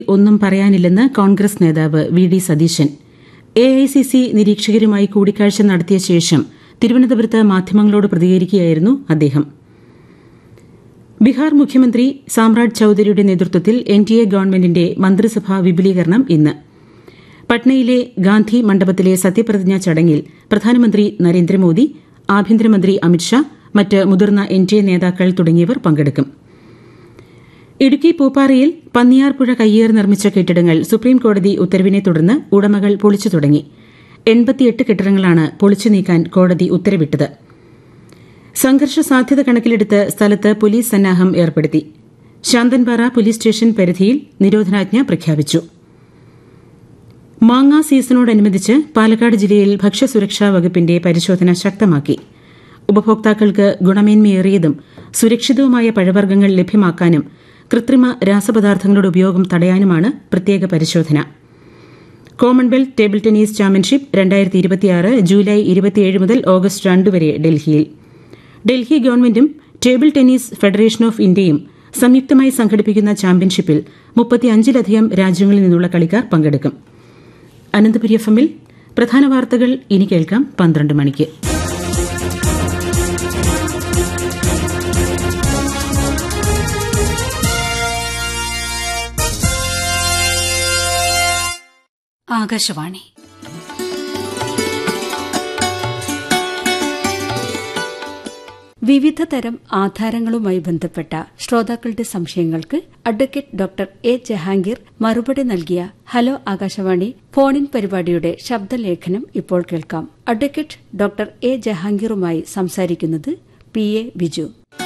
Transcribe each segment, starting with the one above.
ഒന്നും പറയാനില്ലെന്ന് കോൺഗ്രസ് നേതാവ് V D Satheesan A I C C നിരീക്ഷകരുമായി കൂടിക്കാഴ്ച നടത്തിയ ശേഷം തിരുവനന്തപുരത്ത് മാധ്യമങ്ങളോട് പ്രതികരിക്കുകയായിരുന്നു അദ്ദേഹം ബീഹാർ മുഖ്യമന്ത്രി സാമ്രാജ് ചൌധരിയുടെ നേതൃത്വത്തിൽ എൻ ഡി എ ഗവൺമെന്റിന്റെ മന്ത്രിസഭാ വിപുലീകരണം ഇന്ന് പട്നയിലെ ഗാന്ധി മണ്ഡപത്തിലെ സത്യപ്രതിജ്ഞാ ചടങ്ങിൽ പ്രധാനമന്ത്രി നരേന്ദ്രമോദി ആഭ്യന്തരമന്ത്രി അമിത്ഷാ മറ്റ് മുതിർന്ന എൻ ഡി എ നേതാക്കൾ തുടങ്ങിയവർ പങ്കെടുക്കും ഇടുക്കി പൂപ്പാറയിൽ പന്നിയാർപുഴ കയ്യേറി നിർമ്മിച്ച കെട്ടിടങ്ങൾ സുപ്രീംകോടതി ഉത്തരവിനെ തുടർന്ന് ഉടമകൾ പൊളിച്ചു തുടങ്ങി എൺപത്തിയെട്ട് കെട്ടിടങ്ങളാണ് പൊളിച്ചു നീക്കാൻ കോടതി ഉത്തരവിട്ടത് സംഘർഷ സാധ്യത കണക്കിലെടുത്ത് സ്ഥലത്ത് പോലീസ് സന്നാഹം ഏർപ്പെടുത്തി ശാന്തൻപാറ പോലീസ് സ്റ്റേഷൻ പരിധിയിൽ നിരോധനാജ്ഞ പ്രഖ്യാപിച്ചു മാങ്ങ സീസണോടനുബന്ധിച്ച് പാലക്കാട് ജില്ലയിൽ ഭക്ഷ്യസുരക്ഷാ വകുപ്പിന്റെ പരിശോധന ശക്തമാക്കി ഉപഭോക്താക്കൾക്ക് ഗുണമേന്മയേറിയതും സുരക്ഷിതവുമായ പഴവർഗ്ഗങ്ങൾ ലഭ്യമാക്കാനും കൃത്രിമ രാസപദാർത്ഥങ്ങളുടെ ഉപയോഗം തടയാനുമാണ് പ്രത്യേക പരിശോധന കോമൺവെൽത്ത് ടേബിൾ ടെന്നീസ് ചാമ്പ്യൻഷിപ്പ് രണ്ടായിരത്തി ഇരുപത്തിയാറ് ജൂലൈ ഇരുപത്തിയേഴ് മുതൽ ഓഗസ്റ്റ് രണ്ട് വരെ ഡൽഹിയിൽ ഡൽഹി ഗവൺമെന്റും ടേബിൾ ടെന്നീസ് ഫെഡറേഷൻ ഓഫ് ഇന്ത്യയും സംയുക്തമായി സംഘടിപ്പിക്കുന്ന ചാമ്പ്യൻഷിപ്പിൽ മുപ്പത്തിയഞ്ചിലധികം രാജ്യങ്ങളിൽ നിന്നുള്ള കളിക്കാർ പങ്കെടുക്കും അനന്തപുരി എഫ് എമ്മിൽ പ്രധാന വാർത്തകൾ ഇനി കേൾക്കാം പന്ത്രണ്ട് മണിക്ക് ആകാശവാണി വിവിധ തരം ആധാരങ്ങളുമായി ബന്ധപ്പെട്ട ശ്രോതാക്കളുടെ സംശയങ്ങൾക്ക് അഡ്വക്കേറ്റ് ഡോക്ടർ എ ജഹാംഗീർ മറുപടി നൽകിയ ഹലോ ആകാശവാണി ഫോണിൻ പരിപാടിയുടെ ശബ്ദലേഖനം ഇപ്പോൾ കേൾക്കാം അഡ്വക്കേറ്റ് ഡോക്ടർ എ ജഹാംഗീറുമായി സംസാരിക്കുന്നത് പി എ ബിജു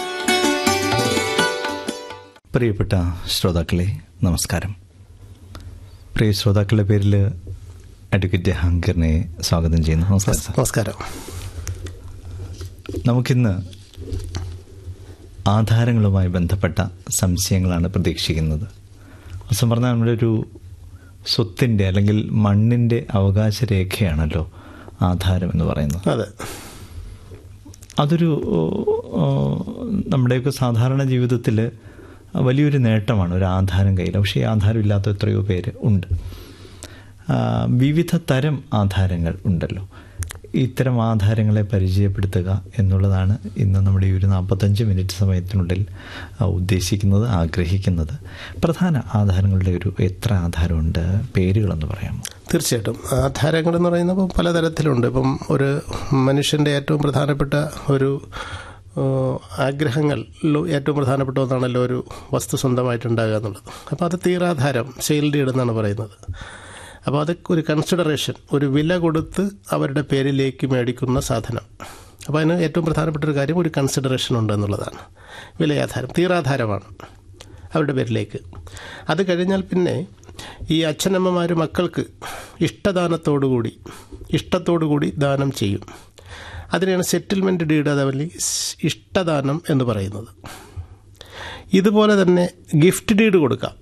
പ്രിയപ്പെട്ട ശ്രോതാക്കളെ നമസ്കാരം പ്രിയ ശ്രോതാക്കളുടെ പേരിൽ അഡ്വക്കേറ്റ് ജഹാംഗീറിനെ സ്വാഗതം ചെയ്യുന്നു നമസ്കാരം സാർ. നമസ്കാരം നമുക്കിന്ന് ആധാരങ്ങളുമായി ബന്ധപ്പെട്ട സംശയങ്ങളാണ് പ്രതീക്ഷിക്കുന്നത് ദിവസം പറഞ്ഞാൽ നമ്മുടെ ഒരു സ്വത്തിൻ്റെ അല്ലെങ്കിൽ മണ്ണിൻ്റെ അവകാശ രേഖയാണല്ലോ ആധാരം എന്ന് പറയുന്നത് അതെ അതൊരു ഓ, നമ്മുടെയൊക്കെ സാധാരണ ജീവിതത്തിൽ വലിയൊരു നേട്ടമാണ് ഒരു ആധാരം കയ്യിൽ പക്ഷേ ഈ ആധാരം ഇല്ലാത്ത എത്രയോ പേര് ഉണ്ട് ആ, വിവിധ തരം ആധാരങ്ങൾ ഉണ്ടല്ലോ ഇത്തരം ആധാരങ്ങളെ പരിചയപ്പെടുത്തുക എന്നുള്ളതാണ് ഇന്ന് നമ്മുടെ ഈ ഒരു നാൽപ്പത്തഞ്ച് മിനിറ്റ് സമയത്തിനുള്ളിൽ ആ, ഉദ്ദേശിക്കുന്നത് ആഗ്രഹിക്കുന്നത് പ്രധാന ആധാരങ്ങളുടെ ഒരു എത്ര ആധാരമുണ്ട് പേരുകളെന്ന് പറയാമോ തീർച്ചയായിട്ടും ആധാരങ്ങൾ എന്ന് പറയുന്നത് ഇപ്പം പലതരത്തിലുണ്ട് ഇപ്പം ഒരു മനുഷ്യൻ്റെ ഏറ്റവും പ്രധാനപ്പെട്ട ഒരു ഏഹ്, ആഗ്രഹങ്ങളിൽ ഏറ്റവും പ്രധാനപ്പെട്ട ഒന്നാണല്ലോ ഒരു വസ്തു സ്വന്തമായിട്ടുണ്ടാകുക എന്നുള്ളത് അപ്പോൾ അത് തീരാധാരം സെയിൽ ഡീഡ് എന്നാണ് പറയുന്നത് അപ്പോൾ അതൊക്കെ ഒരു കൺസിഡറേഷൻ ഒരു വില കൊടുത്ത് അവരുടെ പേരിലേക്ക് മേടിക്കുന്ന സാധനം അപ്പോൾ അതിന് ഏറ്റവും പ്രധാനപ്പെട്ട ഒരു കാര്യം ഒരു കൺസിഡറേഷൻ ഉണ്ട് എന്നുള്ളതാണ് വിലയാധാരം തീരാധാരമാണ് അവരുടെ പേരിലേക്ക് അത് കഴിഞ്ഞാൽ പിന്നെ ഈ അച്ഛനമ്മമാർ മക്കൾക്ക് ഇഷ്ടദാനത്തോടുകൂടി ഇഷ്ടത്തോടുകൂടി ദാനം ചെയ്യും അതിനെയാണ് സെറ്റിൽമെൻറ്റ് ഡീഡ് അതവല്ലി ഇഷ്ടദാനം എന്ന് പറയുന്നത് ഇതുപോലെ തന്നെ ഗിഫ്റ്റ് ഡീഡ് കൊടുക്കാം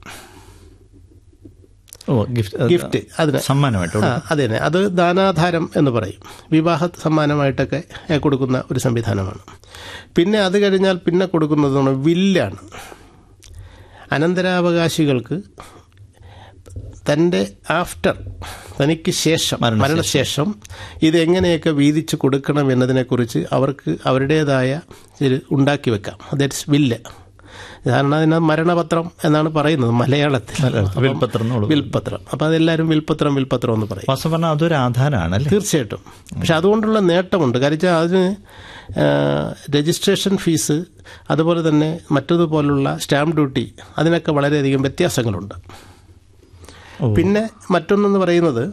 ഓ ഗിഫ്റ്റ് ഗിഫ്റ്റ് അതിന് സമ്മാനമായിട്ട് ആ അത് തന്നെ അത് ദാനാധാരം എന്ന് പറയും വിവാഹ സമ്മാനമായിട്ടൊക്കെ ഏ, കൊടുക്കുന്ന ഒരു സംവിധാനമാണ് പിന്നെ അത് കഴിഞ്ഞാൽ പിന്നെ കൊടുക്കുന്നത് എന്ന് പറഞ്ഞാൽ വില്ലാണ് അനന്തരാവകാശികൾക്ക് തൻ്റെ ആഫ്റ്റർ തനിക്ക് ശേഷം മരണശേഷം. മരണശേഷം ഇത് എങ്ങനെയൊക്കെ വീതിച്ച് കൊടുക്കണം എന്നതിനെക്കുറിച്ച് അവർക്ക് അവരുടേതായ ഒരു ഉണ്ടാക്കി വെക്കാം ദാറ്റ്സ് വില്ല് സാധാരണ അതിന് മരണപത്രം എന്നാണ് പറയുന്നത് മലയാളത്തിൽ മലയാളത്തിൽ അപ്പം വിൽപ്പത്രം എന്നുള്ളത്. വിൽപ്പത്രം അപ്പം അതെല്ലാവരും വിൽപ്പത്രം വിൽപ്പത്രം എന്ന് പറയും വാസ്തവം പറഞ്ഞാൽ അതൊരു ആധാരമാണ് അല്ലേ തീർച്ചയായിട്ടും പക്ഷെ അതുകൊണ്ടുള്ള നേട്ടമുണ്ട് കാര്യം അതിന് ആ, രജിസ്ട്രേഷൻ ഫീസ് അതുപോലെ തന്നെ മറ്റതുപോലുള്ള സ്റ്റാമ്പ് ഡ്യൂട്ടി അതിനൊക്കെ വളരെയധികം വ്യത്യാസങ്ങളുണ്ട് ഓ. പിന്നെ മറ്റൊന്നെന്ന് പറയുന്നത്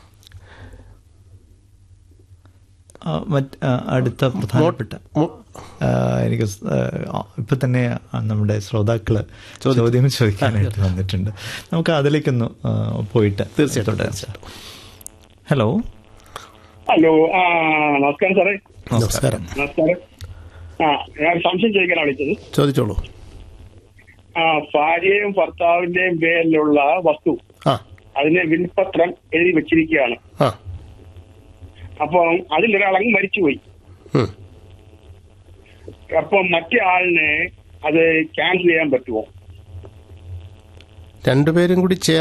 ആ, മറ്റ് ആ, അടുത്ത പ്രധാനപ്പെട്ട മു- ആ, എനിക്ക് സ്- ആ, ഇപ്പൊ തന്നെ ആ, നമ്മുടെ ശ്രോതാക്കള് ചോദ്യം ചോദിക്കാനായിട്ട് വന്നിട്ടുണ്ട് നമുക്ക് അതിലേക്കൊന്ന് ആ, പോയിട്ട് തീർച്ചയായിട്ടും, തുടരാം. ഹലോ ഹലോ ആ നമസ്കാരം സാറേ നമസ്കാരം നമസ്കാരം ആ ഞാൻ സംശയം ചോദിക്കാനാണ് വിളിച്ചത് ചോദിച്ചോളൂ ആ ഭാര്യയും ഭർത്താവിന്റെയും പേരിലുള്ള വസ്തു ആ അതിന് വിൽപത്രം എഴുതി വെച്ചിരിക്കുകയാണ് ആ അപ്പം അതിലൊരാളങ്ങ് മരിച്ചുപോയി ഉം. അപ്പം മറ്റേ ആളിന് അത് ക്യാൻസൽ ചെയ്യാൻ പറ്റുമോ രണ്ടുപേരും കൂടി ചേർന്ന്